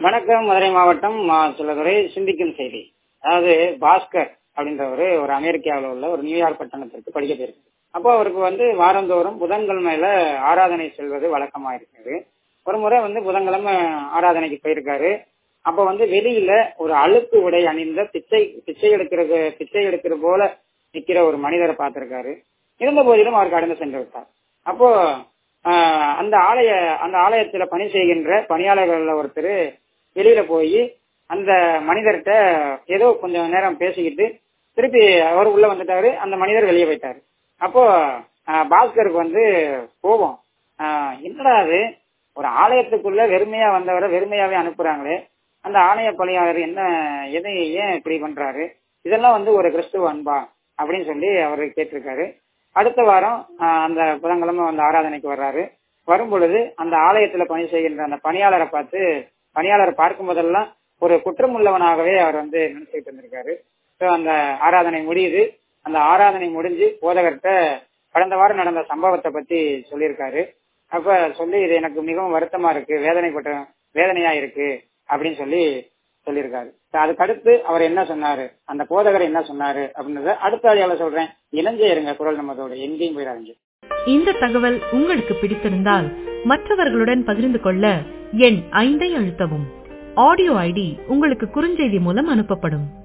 வணக்கம் மதுரை மாவட்டம் மா சிலதுரை சிந்திக்கும் செய்தி அதாவது பாஸ்கர் அப்படின்றவர் ஒரு அமெரிக்காவில் உள்ள ஒரு நியூயார்க் பட்டணத்திற்கு படிக்க போயிருக்கு அப்போ அவருக்கு வந்து வாரந்தோறும் புதன்கிழமையில ஆராதனை செல்வது வழக்கமா இருக்குது ஒரு முறை வந்து புதன்கிழமை ஆராதனைக்கு போயிருக்காரு அப்ப வந்து வெளியில ஒரு அழுக்கு உடை அணிந்த பிச்சை பிச்சை எடுக்கிறது பிச்சை எடுக்கிற போல நிக்கிற ஒரு மனிதரை பார்த்திருக்காரு இருந்த போதிலும் அவர் கடந்து சென்று விட்டார் அப்போ ஆஹ், அந்த ஆலய அந்த ஆலயத்துல பணி செய்கின்ற பணியாளர்கள்ல ஒருத்தர் வெளியில போய் அந்த மனிதர்கிட்ட ஏதோ கொஞ்சம் நேரம் பேசிக்கிட்டு திருப்பி அவர் உள்ள வந்துட்டாரு அந்த மனிதர் வெளியே போயிட்டாரு அப்போ ஆஹ், பாஸ்கருக்கு வந்து கோபம் ஆஹ், என்னடா அது ஒரு ஆலயத்துக்குள்ள வெறுமையா வந்தவரை வெறுமையாவே அனுப்புறாங்களே அந்த ஆலய பணியாளர் என்ன எதை ஏன் இப்படி பண்றாரு இதெல்லாம் வந்து ஒரு கிறிஸ்துவ அன்பா அப்படின்னு சொல்லி அவர் கேட்டிருக்காரு அடுத்த வாரம் ஆஹ், அந்த புதன்கிழமை அந்த ஆராதனைக்கு வர்றாரு வரும் பொழுது அந்த ஆலயத்துல பணி செய்கின்ற அந்த பணியாளரை பார்த்து பணியாளரை பார்க்கும் போதெல்லாம் ஒரு குற்றமுள்ளவனாகவே அவர் வந்து நினைச்சுட்டு இருந்திருக்காரு ஸோ அந்த ஆராதனை முடியுது அந்த ஆராதனை முடிஞ்சு போதகர்கிட்ட கடந்த வாரம் நடந்த சம்பவத்தை பத்தி சொல்லியிருக்காரு அப்ப சொல்லி இது எனக்கு மிகவும் வருத்தமா இருக்கு வேதனைப்பட்ட வேதனையா இருக்கு அப்படின்னு சொல்லி சொல்லியிருக்காரு அதுக்கு அடுத்து அவர் என்ன சொன்னாரு அந்த போதகர் என்ன சொன்னாரு அப்படின்றத அடுத்த அடியால சொல்றேன் இணைஞ்சே இருங்க குரல் நம்மதோட எங்கேயும் போயிடாதீங்க இந்த தகவல் உங்களுக்கு பிடித்திருந்தால் மற்றவர்களுடன் பகிர்ந்து கொள்ள எண் ஐந்தை அழுத்தவும் ஆடியோ ஐடி உங்களுக்கு குறுஞ்செய்தி மூலம் அனுப்பப்படும்